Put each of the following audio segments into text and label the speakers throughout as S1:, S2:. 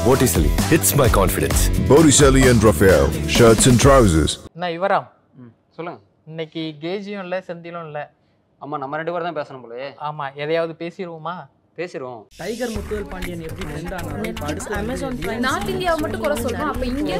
S1: Botticelli hits my confidence.
S2: Botticelli and Raphael, shirts and trousers.
S3: என்ன இவரா
S4: ம் சொல்லுங்க
S3: இன்னைக்கு கேஜியும் இல்லை செந்திலும் இல்லை
S4: ஆமா நம்ம ரெண்டு பேரும் தான் பேசணும் போலயே
S3: ஆமா எதையாவது பேசிடுவோமா
S4: பேசிடுவோம்
S5: டைகர் முத்துவேல் பாண்டியன் எப்படி ட்ரெண்ட் ஆனாலும் இப்ப அடுத்து
S6: அமேசான் நார்த் இந்தியாவை மட்டும் குறை சொல்றோம் அப்ப இங்க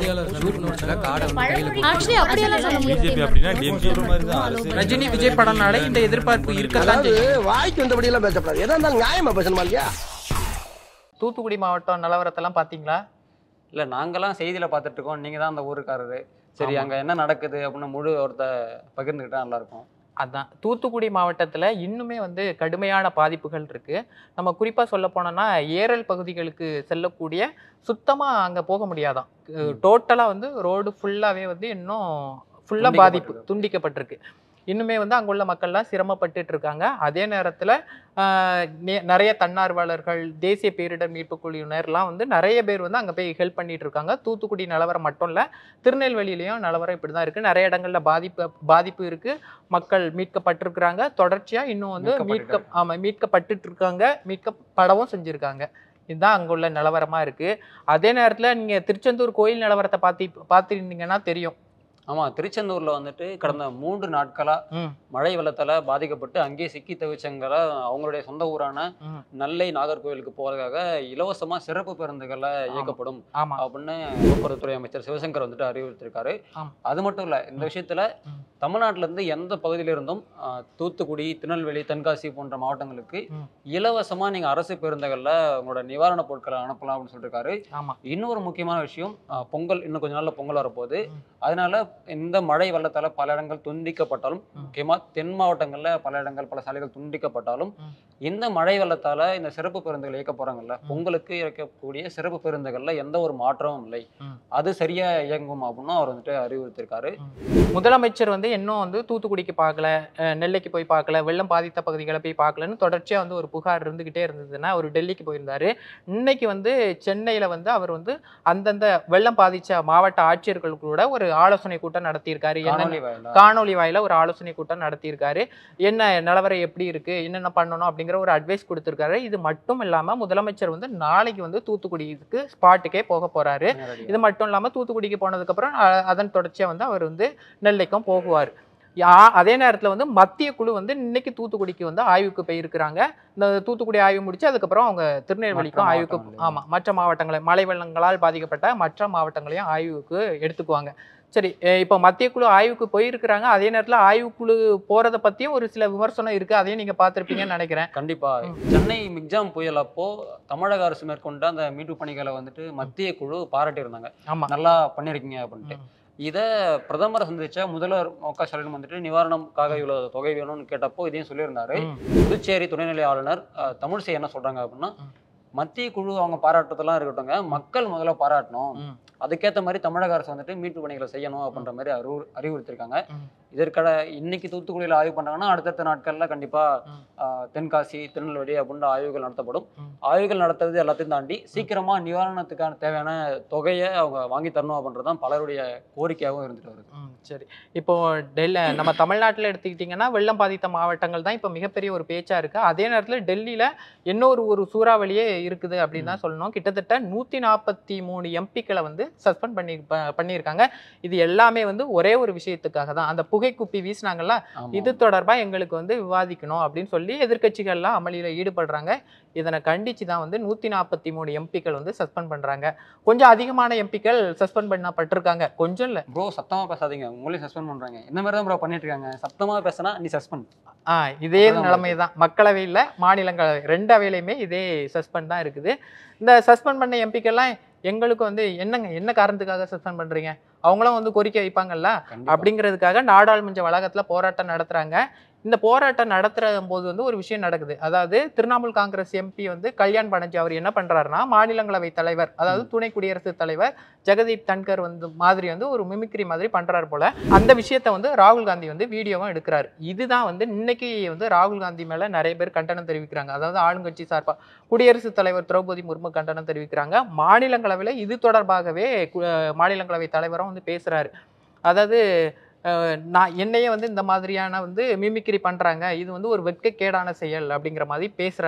S6: ஆக்சுவலி அப்படியெல்லாம் சொல்ல
S7: பிஜேபி அப்படின்னா டிஎம்கே
S3: ரஜினி விஜய் படம்னால இந்த எதிர்பார்ப்பு இருக்கத்தான் செய்யும்
S8: வாய்க்கு வந்தபடி எல்லாம் பேசப்படாது எதா இருந்தாலும் நியாயமா பேசணுமா இல்லையா
S3: தூத்துக்குடி மாவட்டம் நிலவரத்தெல்லாம் பாத்தீங்களா
S4: இல்ல நாங்கெல்லாம் செய்தியில பார்த்துட்டு இருக்கோம் நீங்க தான் அந்த ஊருக்காரரு சரி
S3: ஆமா.
S4: அங்க என்ன நடக்குது அப்படின்னு முழு ஒருத்த பகிர்ந்துக்கிட்டா நல்லா இருக்கும்
S3: அதான் தூத்துக்குடி மாவட்டத்துல இன்னுமே வந்து கடுமையான பாதிப்புகள் இருக்கு நம்ம குறிப்பா சொல்ல போனோம்னா ஏரல் பகுதிகளுக்கு செல்லக்கூடிய சுத்தமா அங்க போக முடியாதாம் டோட்டலா வந்து ரோடு ஃபுல்லாவே வந்து இன்னும் ஃபுல்லா பாதிப்பு
S4: துண்டிக்கப்பட்டிருக்கு.
S3: துண்டிக்கப்பட்டிருக்கு இன்னுமே வந்து அங்குள்ள மக்கள்லாம் சிரமப்பட்டுட்டு இருக்காங்க அதே நேரத்துல ஆஹ், நெ- நிறைய தன்னார்வலர்கள் தேசிய பேரிடர் மீட்பு குழுவினர்லாம் வந்து நிறைய பேர் வந்து அங்க போய் ஹெல்ப் பண்ணிட்டு இருக்காங்க தூத்துக்குடி நிலவரம் மட்டும் இல்ல திருநெல்வேலியிலையும் நிலவரம் இப்படி தான் இருக்கு நிறைய இடங்கள்ல பாதிப்பு பாதிப்பு இருக்கு மக்கள் மீட்கப்பட்டிருக்கிறாங்க தொடர்ச்சியா இன்னும் வந்து
S4: மீட்கப்பட்டுட்டு
S3: மீட்க ஆமா மீட்கப்பட்டுட்டு இருக்காங்க மீட்கப்படவும் செஞ்சிருக்காங்க இதுதான் அங்குள்ள நிலவரமா இருக்கு அதே நேரத்துல நீங்க திருச்செந்தூர் கோயில் நிலவரத்தை பார்த்து பார்த்துருந்தீங்கன்னா தெரியும்
S4: ஆமா திருச்செந்தூர்ல வந்துட்டு கடந்த மூன்று நாட்களா
S3: ம்,
S4: மழை வெள்ளத்தால பாதிக்கப்பட்டு அங்கேயே சிக்கி தவிச்சவங்களை அவங்களுடைய சொந்த ஊரான
S3: ம்.
S4: நெல்லை நாகர்கோவிலுக்கு போறதுக்காக இலவசமா சிறப்பு பேருந்துகள்ல இயக்கப்படும்
S3: ஆமா
S4: அப்படின்னு போக்குவரத்துறை அமைச்சர் சிவசங்கர் வந்துட்டு அறிவுறுத்திருக்காரு
S3: ஆம்.
S4: அது மட்டும் இல்ல இந்த விஷயத்துல
S3: ம்.
S4: தமிழ்நாட்டுல இருந்து எந்த பகுதியில இருந்தும் ஆஹ், தூத்துக்குடி திருநெல்வேலி தென்காசி போன்ற மாவட்டங்களுக்கு
S3: ம்.
S4: இலவசமா நீங்க அரசு பேருந்துகள்ல உங்களோட நிவாரண பொருட்களை அனுப்பலாம் அப்படின்னு சொல்லியிருக்காரு
S3: ஆமா
S4: இன்னொரு முக்கியமான விஷயம் ஆஹ், பொங்கல் இன்னும் கொஞ்ச நாள்ல பொங்கல் வரப்போகுது
S3: ம்.
S4: அதனால இந்த மழை வெள்ளத்தால பல இடங்கள் துண்டிக்கப்பட்டாலும்
S3: ம்.
S4: முக்கியமா தென் மாவட்டங்கள்ல பல இடங்கள் பல சாலைகள் துண்டிக்கப்பட்டாலும்
S3: ம்.
S4: இந்த மழை வெள்ளத்தால இந்த சிறப்பு பேருந்துகள் இயக்க போறாங்கல்ல பொங்கலுக்கு இயக்கக்கூடிய சிறப்பு பேருந்துகள்ல எந்த ஒரு மாற்றமும் இல்லை
S3: ம்.
S4: அது சரியா இயங்கும் அப்படின்னு அவர் வந்துட்டு அறிவுறுத்திருக்காரு
S3: முதலமைச்சர் வந்து இன்னும் வந்து தூத்துக்குடிக்கு பார்க்கல அஹ் நெல்லைக்கு போய் பார்க்கல வெள்ளம் பாதித்த பகுதிகளை போய் பார்க்கலன்னு தொடர்ச்சியாக வந்து ஒரு புகார் இருந்துகிட்டே இருந்ததுன்னா அவர் டெல்லிக்கு போயிருந்தாரு இன்னைக்கு வந்து சென்னையில் வந்து அவர் வந்து அந்தந்த வெள்ளம் பாதித்த மாவட்ட ஆட்சியர்கள் கூட ஒரு ஆலோசனை கூட்டம் நடத்தியிருக்காரு என்ன
S4: காணொலி வாயிலா
S3: காணொலி வாயில ஒரு ஆலோசனை கூட்டம் நடத்தியிருக்காரு என்ன நிலவரம் எப்படி இருக்கு என்னென்ன பண்ணணும் அப்படிங்கிற ஒரு அட்வைஸ் கொடுத்திருக்காரு இது மட்டும் இல்லாம முதலமைச்சர் வந்து நாளைக்கு வந்து தூத்துக்குடிக்கு ஸ்பாட்டுக்கே போக போறாரு
S4: நேரடியா.
S3: இது மட்டும் இல்லாம தூத்துக்குடிக்கு போனதுக்கு அப்புறம் அ- அதன் தொடர்ச்சியா வந்து அவர் வந்து நெல்லைக்கும் போகுவார் யா- அதே நேரத்துல வந்து மத்திய குழு வந்து இன்னைக்கு தூத்துக்குடிக்கு வந்து ஆய்வுக்கு போயிருக்கிறாங்க இந்த தூத்துக்குடி ஆய்வு முடிச்சு அதுக்கப்புறம் அவங்க திருநெல்வேலிக்கும்
S4: மற்ற
S3: ஆய்வுக்கு
S4: மாவட்டங்களையும்.
S3: ஆமா மற்ற மாவட்டங்களை மழை வெள்ளங்களால் பாதிக்கப்பட்ட மற்ற மாவட்டங்களையும் ஆய்வுக்கு எடுத்துக்குவாங்க சரி அஹ் இப்போ மத்திய குழு ஆய்வுக்கு போயிருக்கிறாங்க அதே நேரத்துல ஆய்வுக்குழு போறத பத்தியும் ஒரு சில விமர்சனம் இருக்கு அதையும் நீங்க பார்த்திருப்பீங்கன்னு நினைக்கிறேன்
S4: கண்டிப்பா
S3: ம்.
S4: சென்னை மிக்ஜாம் புயல் அப்போ தமிழக அரசு மேற்கொண்ட அந்த மீட்பு பணிகளை வந்துட்டு மத்திய குழு பாராட்டி இருந்தாங்க
S3: ஆமா
S4: நல்லா பண்ணிருக்கீங்க அப்படின்ட்டு
S3: ம்.
S4: இத பிரதமரை சந்திச்ச முதல்வர் மு க ஸ்டாலின் வந்துட்டு நிவாரணம்காக இவ்வளவு தொகை வேணும்னு கேட்டப்போ இதையும் சொல்லியிருந்தாரு
S3: ம்.
S4: புதுச்சேரி துணைநிலை ஆளுநர் அஹ், தமிழிசை என்ன சொல்றாங்க அப்படின்னா
S3: ம்.
S4: மத்திய குழு அவங்க பாராட்டுறதெல்லாம் இருக்கட்டும்ங்க மக்கள் முதல்ல பாராட்டணும்
S3: ம்.
S4: அதுக்கேத்த மாதிரி தமிழக அரசு வந்துட்டு மீட்பு பணிகளை செய்யணும் அப்படின்ற மாதிரி அறிவு அறிவுறுத்திருக்காங்க
S3: ம்.
S4: இதற்கட இன்னைக்கு தூத்துக்குடியில் ஆய்வு பண்ணாங்கன்னா அடுத்தடுத்த நாட்கள்ல கண்டிப்பா
S3: ம்.
S4: ஆஹ், தென்காசி திருநெல்வேலி அப்படின்ற ஆய்வுகள் நடத்தப்படும்
S3: ம்.
S4: ஆய்வுகள் நடத்துறது எல்லாத்தையும் தாண்டி சீக்கிரமா நிவாரணத்துக்கான தேவையான தொகையை அவங்க வாங்கி தரணும் அப்படின்றது தான் பலருடைய கோரிக்கையாகவும் இருந்துட்டு வருது
S3: ம், சரி இப்போ டெல்லி நம்ம தமிழ்நாட்டில் எடுத்துக்கிட்டிங்கன்னா வெள்ளம் பாதித்த மாவட்டங்கள் தான் இப்போ மிகப்பெரிய ஒரு பேச்சா இருக்கு அதே நேரத்தில் டெல்லியில இன்னொரு ஒரு சூறாவளியே இருக்குது அப்படின்னு தான் சொல்லணும் கிட்டத்தட்ட நூற்றி நாற்பத்தி மூணு எம்பிக்களை வந்து சஸ்பெண்ட் பண்ணி ப- பண்ணியிருக்காங்க இது எல்லாமே வந்து ஒரே ஒரு விஷயத்துக்காக தான் அந்த புகை குப்பி வீசினாங்கல்ல
S4: ஆமா.
S3: இது தொடர்பா எங்களுக்கு வந்து விவாதிக்கணும் அப்படின்னு சொல்லி எதிர்க்கட்சிகள்லாம் அமளியில ஈடுபடுறாங்க இதனை கண்டிச்சு தான் வந்து நூற்றி நாற்பத்தி மூணு எம்பிக்கள் வந்து சஸ்பெண்ட் பண்றாங்க கொஞ்சம் அதிகமான எம்பிக்கள் சஸ்பெண்ட் பண்ணப்பட்டிருக்காங்க கொஞ்சம் இல்லை
S4: ப்ரோ சத்தமா பேசாதீங்க உங்களையும் சஸ்பெண்ட் பண்றாங்க இந்த மாதிரி தான் ப்ரோ பண்ணிட்டு இருக்காங்க சத்தமா பேசினா நீ சஸ்பெண்ட்
S3: ஆ இதே
S4: அப்பதான்
S3: நிலைமை தான் மக்களவையில் மாநிலங்களவை ரெண்டு அவையிலையுமே இதே சஸ்பெண்ட் தான் இருக்குது இந்த சஸ்பெண்ட் பண்ண எம்பிக்கெல்லாம் எங்களுக்கு வந்து என்னங்க என்ன காரணத்துக்காக சஸ்பெண்ட் பண்றீங்க அவங்களும் வந்து கோரிக்கை வைப்பாங்கல்ல அப்படிங்கிறதுக்காக நாடாளுமன்ற வளாகத்துல போராட்டம் நடத்துறாங்க இந்த போராட்டம் நடத்துற போது வந்து ஒரு விஷயம் நடக்குது அதாவது திரிணாமுல் காங்கிரஸ் எம்பி வந்து கல்யாண் பானர்ஜி அவர் என்ன பண்றாருன்னா மாநிலங்களவை தலைவர் அதாவது துணை குடியரசுத் தலைவர் ஜெகதீப் தன்கர் வந்து மாதிரி வந்து ஒரு மிமிக்ரி மாதிரி பண்றாரு போல அந்த விஷயத்த வந்து ராகுல் காந்தி வந்து வீடியோவும் எடுக்கிறாரு இதுதான் வந்து இன்னைக்கு வந்து ராகுல் காந்தி மேல நிறைய பேர் கண்டனம் தெரிவிக்கிறாங்க அதாவது ஆளுங்கட்சி சார்பா குடியரசுத் தலைவர் திரௌபதி முர்மு கண்டனம் தெரிவிக்கிறாங்க மாநிலங்களவையில இது தொடர்பாகவே கு- மாநிலங்களவை தலைவரும் வந்து பேசுறாரு அதாவது அஹ், நான் என்னையே வந்து இந்த மாதிரியான வந்து மிமிக்ரி பண்றாங்க இது வந்து ஒரு வெட்கக்கேடான செயல் அப்படிங்கிற மாதிரி பேசுறாரு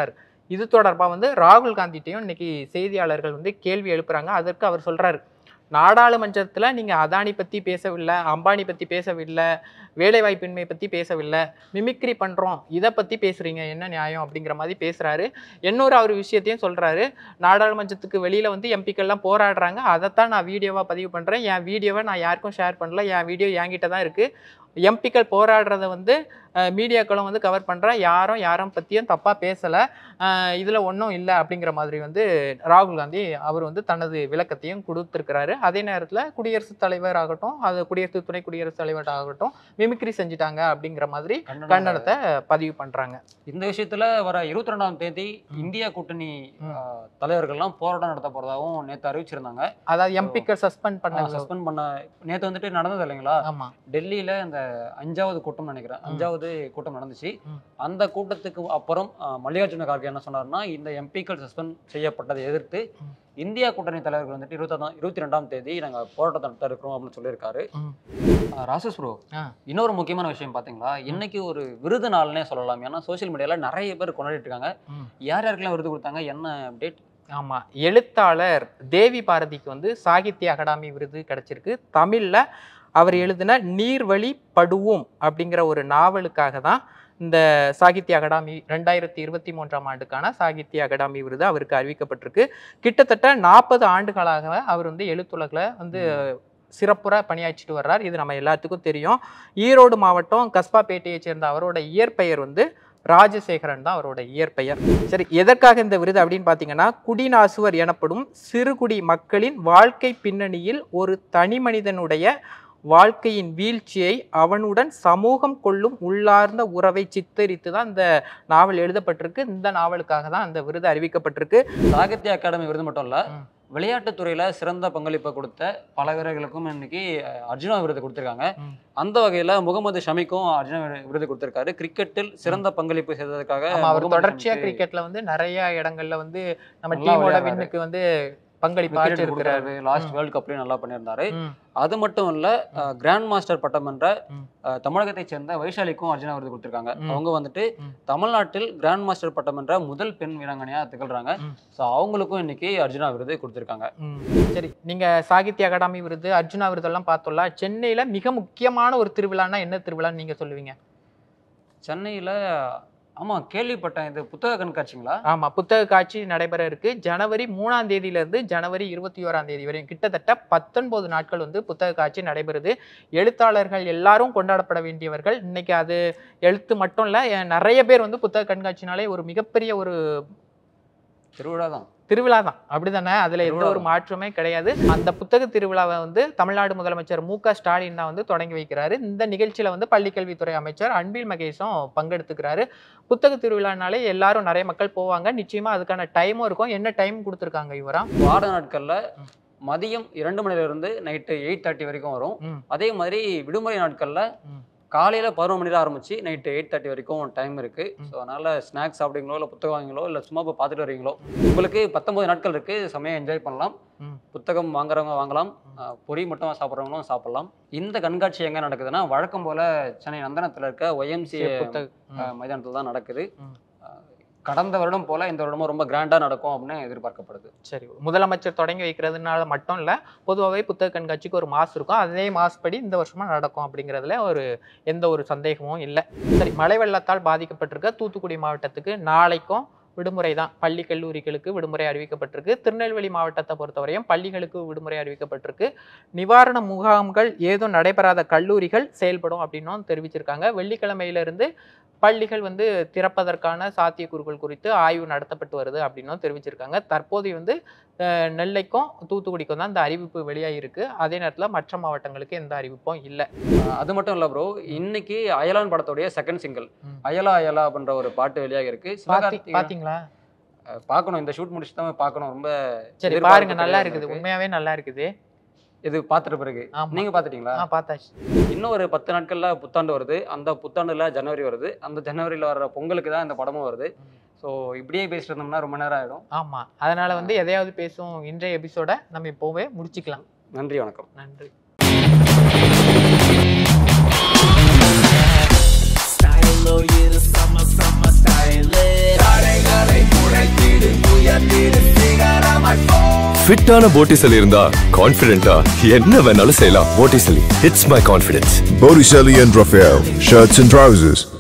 S3: இது தொடர்பாக வந்து ராகுல் காந்திட்டையும் இன்னைக்கு செய்தியாளர்கள் வந்து கேள்வி எழுப்புறாங்க அதற்கு அவர் சொல்றாரு நாடாளுமன்றத்தில் நீங்கள் அதானி பற்றி பேசவில்லை அம்பானி பற்றி பேசவில்லை வேலைவாய்ப்பின்மை பற்றி பேசவில்லை மிமிக்ரி பண்ணுறோம் இதை பற்றி பேசுகிறீங்க என்ன நியாயம் அப்படிங்கிற மாதிரி பேசுகிறாரு இன்னொரு அவர் விஷயத்தையும் சொல்கிறாரு நாடாளுமன்றத்துக்கு வெளியில் வந்து எம்பிக்கள்லாம் போராடுறாங்க அதைத்தான் நான் வீடியோவாக பதிவு பண்ணுறேன் என் வீடியோவை நான் யாருக்கும் ஷேர் பண்ணல என் வீடியோ என்கிட்ட தான் இருக்குது எம்பிக்கள் போராடுறத வந்து மீடியாக்களும் வந்து கவர் பண்ணுறா யாரும் யாரும் பற்றியும் தப்பாக பேசலை இதில் ஒன்றும் இல்லை அப்படிங்கிற மாதிரி வந்து ராகுல் காந்தி அவர் வந்து தனது விளக்கத்தையும் கொடுத்துருக்கிறாரு அதே நேரத்தில் குடியரசுத் தலைவர் ஆகட்டும் அது குடியரசு துணை குடியரசுத் தலைவர் ஆகட்டும் மிமிக்ரி செஞ்சுட்டாங்க அப்படிங்கிற மாதிரி
S4: கண்டனம்
S3: கண்டனத்தை பதிவு பண்ணுறாங்க
S4: இந்த விஷயத்துல வர இருபத்தி ரெண்டாம் தேதி இந்தியா கூட்டணி
S3: ம்.
S4: ஆ, தலைவர்கள்லாம் போராட்டம் நடத்த போறதாகவும் நேத்து அறிவிச்சிருந்தாங்க
S3: அதாவது எம்பிக்கள் சஸ்பெண்ட் பண்ண
S4: சஸ்பெண்ட் பண்ண நேத்து வந்துட்டு நடந்தது இல்லைங்களா
S3: ஆமாம்
S4: டெல்லியில இந்த அஞ்சாவது கூட்டம் நினைக்கிறேன் அஞ்சாவது கூட்டம் நடந்துச்சு
S3: ம்.
S4: அந்த கூட்டத்துக்கு அப்புறம் ஆ, மல்லிகார்ஜுன கார்கே என்ன சொன்னாருன்னா இந்த எம்பிக்கள் சஸ்பெண்ட் செய்யப்பட்டதை எதிர்த்து
S3: ம்.
S4: இந்தியா கூட்டணி தலைவர்கள் வந்துட்டு இருபத்தாம் இருபத்தி ரெண்டாம் தேதி நாங்க போராட்டத்தை நடத்த இருக்கிறோம் அப்படின்னு சொல்லியிருக்காரு
S3: ம்.
S4: ஆ, ராசஸ் ப்ரோ
S3: ஆ.
S4: இன்னொரு முக்கியமான விஷயம் பாத்தீங்களா இன்னைக்கு ஒரு விருது நாள்னே சொல்லலாம் ஏன்னா சோஷியல் மீடியால நிறைய பேர் கொண்டாடிட்டு இருக்காங்க
S3: ம்.
S4: யார் யாருக்கெல்லாம் விருது கொடுத்தாங்க என்ன அப்டேட்
S3: ஆமாம் எழுத்தாளர் தேவி பாரதிக்கு வந்து சாகித்ய அகாடமி விருது கிடைச்சிருக்கு தமிழில் அவர் எழுதின நீர்வழி படுவோம் அப்படிங்கிற ஒரு நாவலுக்காக தான் இந்த சாகித்ய அகாடமி ரெண்டாயிரத்தி இருபத்தி மூன்றாம் ஆண்டுக்கான சாகித்ய அகாடமி விருது அவருக்கு அறிவிக்கப்பட்டிருக்கு கிட்டத்தட்ட நாற்பது ஆண்டுகளாக அவர் வந்து எழுத்துலகில் வந்து சிறப்புற பணியாற்றிட்டு வர்றார் இது நம்ம எல்லாத்துக்கும் தெரியும் ஈரோடு மாவட்டம் கஸ்பாப்பேட்டையை சேர்ந்த அவரோட இயற்பெயர் வந்து ராஜசேகரன் தான் அவரோட இயற்பெயர் சரி எதற்காக இந்த விருது அப்படின்னு பார்த்தீங்கன்னா குடிநாசுவர் எனப்படும் சிறுகுடி மக்களின் வாழ்க்கை பின்னணியில் ஒரு தனி மனிதனுடைய வாழ்க்கையின் வீழ்ச்சியை அவனுடன் சமூகம் கொள்ளும் உள்ளார்ந்த உறவை சித்தரித்து தான் இந்த நாவல் எழுதப்பட்டிருக்கு இந்த நாவலுக்காக தான் அந்த விருது அறிவிக்கப்பட்டிருக்கு
S4: சாகித்ய அகாடமி விருது மட்டும் இல்ல
S3: ம்.
S4: விளையாட்டுத் துறையில சிறந்த பங்களிப்பை கொடுத்த பல வீரர்களுக்கும் இன்னைக்கு அஹ், அர்ஜுனா விருது கொடுத்திருக்காங்க
S3: ம்.
S4: அந்த வகையில முகமது ஷமிக்கும் அர்ஜுனா விரு- விருது கொடுத்திருக்காரு கிரிக்கெட்டில் சிறந்த பங்களிப்பு செய்ததற்காக
S3: ஆமா, அவர்
S4: முகமது
S3: தொடர்ச்சியா
S4: ஷமிக்கு
S3: கிரிக்கெட்ல வந்து நிறைய இடங்கள்ல வந்து நம்ம
S4: நல்லா
S3: டீமோட
S4: விளையாடுறாரு.
S3: வின்னுக்கு வந்து பங்களிப்பு
S4: wicket
S3: ஆற்றிருக்கிறாரு
S4: கொடுக்கறாரு. லாஸ்ட்
S3: ம்.
S4: வேர்ல்ட் கப்லயும் நல்லா பண்ணியிருந்தாரு
S3: ம்,
S4: அது மட்டும் இல்ல அஹ், கிராண்ட் மாஸ்டர் பட்டம் என்ற
S3: ம்.
S4: அஹ், தமிழகத்தைச் சேர்ந்த வைஷாலிக்கும் அர்ஜுனா விருது கொடுத்திருக்காங்க
S3: ம்.
S4: அவங்க வந்துட்டு
S3: ம்.
S4: தமிழ்நாட்டில் கிராண்ட் மாஸ்டர் பட்டம் என்ற முதல் பெண் வீராங்கனையா திகழ்றாங்க
S3: ம்.
S4: ஸோ அவங்களுக்கும் இன்னைக்கு அர்ஜுனா விருது கொடுத்திருக்காங்க
S3: ம். சரி நீங்க சாகித்ய அகாடமி விருது அர்ஜுனா விருதெல்லாம் பார்த்தோம்ல சென்னையில மிக முக்கியமான ஒரு திருவிழான்னா என்ன திருவிழான்னு நீங்க சொல்லுவீங்க
S4: சென்னையில ஆமா கேள்விப்பட்டேன் இது புத்தக கண்காட்சிங்களா
S3: ஆமா புத்தக காட்சி நடைபெற இருக்கு ஜனவரி மூணாம் தேதியில இருந்து ஜனவரி இருபத்தி ஓராம் தேதி வரையும் கிட்டத்தட்ட பத்தொன்பது நாட்கள் வந்து புத்தக காட்சி நடைபெறுது எழுத்தாளர்கள் எல்லாரும் கொண்டாடப்பட வேண்டியவர்கள் இன்னைக்கு அது எழுத்து மட்டும் இல்ல அஹ் நிறைய பேர் வந்து புத்தக கண்காட்சினாலே ஒரு மிகப்பெரிய ஒரு
S4: திருவிழா தான்
S3: திருவிழா தான் அப்படிதானே அதுல எந்த
S4: திருவிழா
S3: ஒரு மாற்றமே கிடையாது அந்த புத்தக திருவிழாவை வந்து தமிழ்நாடு முதலமைச்சர் மு க ஸ்டாலின் தான் வந்து தொடங்கி வைக்கிறாரு இந்த நிகழ்ச்சியில வந்து பள்ளிக்கல்வித்துறை அமைச்சர் அன்பில் மகேஷும் பங்கெடுத்துக்கிறாரு புத்தக திருவிழானாலே எல்லாரும் நிறைய மக்கள் போவாங்க நிச்சயமா அதுக்கான டைமும் இருக்கும் என்ன டைம் கொடுத்துருக்காங்க இவரா
S4: வார நாட்கள்ல மதியம் இரண்டு மணில இருந்து நைட்டு எயிட் தேர்ட்டி வரைக்கும் வரும்
S3: ம்.
S4: அதே மாதிரி விடுமுறை நாட்கள்ல
S3: ம்.
S4: காலையில பதினொரு மணில ஆரம்பிச்சு நைட்டு எயிட் தேர்ட்டி வரைக்கும் டைம் இருக்கு
S3: ம்.
S4: ஸோ அதனால ஸ்நாக்ஸ் சாப்பிடுங்களோ இல்லை புத்தகம் வாங்கிங்களோ இல்லை சும்மா போய் பார்த்துட்டு வரீங்களோ உங்களுக்கு பத்தொன்பது நாட்கள் இருக்கு செமையா என்ஜாய் பண்ணலாம்
S3: ம்.
S4: புத்தகம் வாங்குறவங்க வாங்கலாம் அஹ், பொரி மட்டும் சாப்பிட்றவங்களும் சாப்பிடலாம் இந்த கண்காட்சி எங்க நடக்குதுன்னா வழக்கம் போல சென்னை நந்தனத்துல இருக்க ஒய்எம்சிஏ
S3: புத்தக ம்.
S4: மைதானத்தில் தான் நடக்குது
S3: ம்.
S4: அஹ், கடந்த வருடம் போல இந்த வருடமும் ரொம்ப கிராண்டா நடக்கும் அப்படின்னு எதிர்பார்க்கப்படுது
S3: சரி முதலமைச்சர் தொடங்கி வைக்கிறதுனால மட்டும் இல்ல பொதுவாகவே புத்தக கண்காட்சிக்கு ஒரு மாஸ் இருக்கும் அதே மாஸ் படி இந்த வருஷமா நடக்கும் அப்படிங்கிறதுல ஒரு எந்த ஒரு சந்தேகமும் இல்லை சரி மழை வெள்ளத்தால் பாதிக்கப்பட்டிருக்க தூத்துக்குடி மாவட்டத்துக்கு நாளைக்கும் விடுமுறை தான் பள்ளி கல்லூரிகளுக்கு விடுமுறை அறிவிக்கப்பட்டிருக்கு திருநெல்வேலி மாவட்டத்தை பொறுத்தவரையும் பள்ளிகளுக்கு விடுமுறை அறிவிக்கப்பட்டிருக்கு நிவாரண முகாம்கள் ஏதும் நடைபெறாத கல்லூரிகள் செயல்படும் அப்படின்னும் தெரிவிச்சிருக்காங்க வெள்ளிக்கிழமையிலிருந்து பள்ளிகள் வந்து திறப்பதற்கான சாத்தியக்கூறுகள் குறித்து ஆய்வு நடத்தப்பட்டு வருது அப்படின்னும் தெரிவிச்சிருக்காங்க தற்போது வந்து அஹ், நெல்லைக்கும் தூத்துக்குடிக்கும் தான் இந்த அறிவிப்பு வெளியாகிருக்கு அதே நேரத்தில் மற்ற மாவட்டங்களுக்கு எந்த அறிவிப்பும் இல்லை
S4: அஹ் அது மட்டும் இல்ல ப்ரோ இன்னைக்கு அயலான் படத்துடைய செகண்ட் சிங்கிள்
S3: ம்.
S4: அயலா அயலா அப்படின்ற ஒரு பாட்டு வெளியாக இருக்கு
S3: பாத்தி
S4: சிவகார்த்திகேயன்
S3: பாத்தீங்களா
S4: அஹ் பார்க்கணும் இந்த ஷூட் முடிச்சு தான் பார்க்கணும் ரொம்ப
S3: சரி
S4: எதிர்பார்ப்பு
S3: பாருங்க நல்லா
S4: கிடையாது
S3: இருக்குது
S4: எனக்கு.
S3: உண்மையாவே நல்லா இருக்குது
S4: இது பார்த்துட்ட பிறகு
S3: ஆமா.
S4: நீங்க பாத்துட்டீங்களா
S3: ஆ பார்த்தாச்சு
S4: இன்னும் ஒரு பத்து நாட்கள்ல புத்தாண்டு வருது அந்த புத்தாண்டுல ஜனவரி வருது அந்த ஜனவரியில வர்ற பொங்கலுக்கு தான் இந்த படமும் வருது ஸோ இப்படியே பேசிட்டு இருந்தோம்னா ரொம்ப நேரம் ஆயிடும்
S3: ஆமா அதனால வந்து எதையாவது பேசும் இன்றைய எபிசோட நம்ம இப்போவே முடிச்சுக்கலாம்
S4: நன்றி வணக்கம்
S3: நன்றி
S9: Style, oh yeah, the summer, summer style.
S1: ஃபிட்டான போட்டிசலி இருந்தா கான்ஃபிடென்ட்டா என்ன வேணாலும் செய்யலாம் Botticelli it's my confidence
S2: Botticelli and Raphael, shirts and trousers.